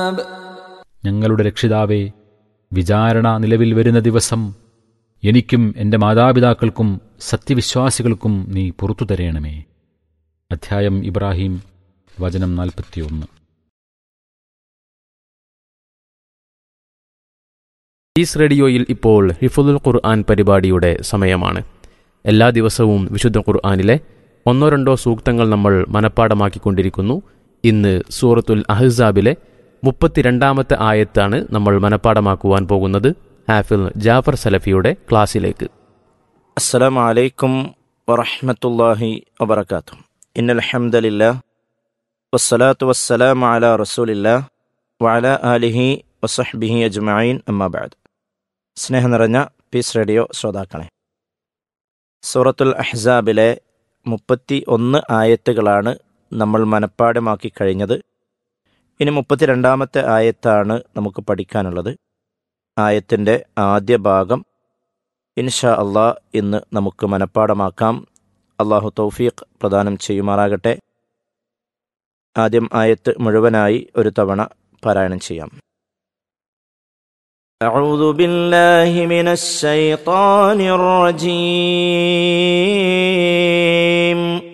ഞങ്ങളുടെ രക്ഷിതാവേ വിചാരണ നിലവിൽ വരുന്ന ദിവസം എനിക്കും എൻ്റെ മാതാപിതാക്കൾക്കും സത്യവിശ്വാസികൾക്കും നീ പുറത്തു തരേണമേ അധ്യായം ഇബ്രാഹിം വചനം നാൽപ്പത്തിയൊന്ന് ഈസ് റേഡിയോയിൽ ഇപ്പോൾ ഹിഫുദുൽ ഖുർആൻ പരിപാടിയുടെ സമയമാണ് എല്ലാ ദിവസവും വിശുദ്ധ ഖുർആനിലെ ഒന്നോ രണ്ടോ സൂക്തങ്ങൾ നമ്മൾ മനഃപ്പാടമാക്കിക്കൊണ്ടിരിക്കുന്നു ഇന്ന് സൂറത്തുൽ അഹ്സാബിലെ മുപ്പത്തിരണ്ടാമത്തെ ആയത്താണ് നമ്മൾ മനഃപ്പാടമാക്കുവാൻ പോകുന്നത് ഹാഫിൽ ജാഫർ സലഫിയുടെ ക്ലാസ്സിലേക്ക് السلام عليكم ورحمة الله وبركاته إن الحمد لله والصلاة والسلام على رسول الله وعلى آله وصحبه أجمعين أما بعد സ്നേഹം നിറഞ്ഞ പീസ് റേഡിയോ ശ്രോതാക്കളെ സൂറത്തുൽ അഹ്സാബിലെ മുപ്പത്തി ഒന്ന് ആയത്തുകളാണ് നമ്മൾ മനഃപ്പാടമാക്കി കഴിഞ്ഞത് ഇനി മുപ്പത്തിരണ്ടാമത്തെ ആയത്താണ് നമുക്ക് പഠിക്കാനുള്ളത് ആയത്തിൻ്റെ ആദ്യ ഭാഗം ഇൻഷാ അള്ളാ ഇന്ന് നമുക്ക് മനഃപ്പാടമാക്കാം അള്ളാഹു തൗഫീഖ് പ്രദാനം ചെയ്യുമാറാകട്ടെ ആദ്യം ആയത്ത് മുഴുവനായി ഒരു തവണ പാരായണം ചെയ്യാം أعوذ بالله من الشيطان الرجيم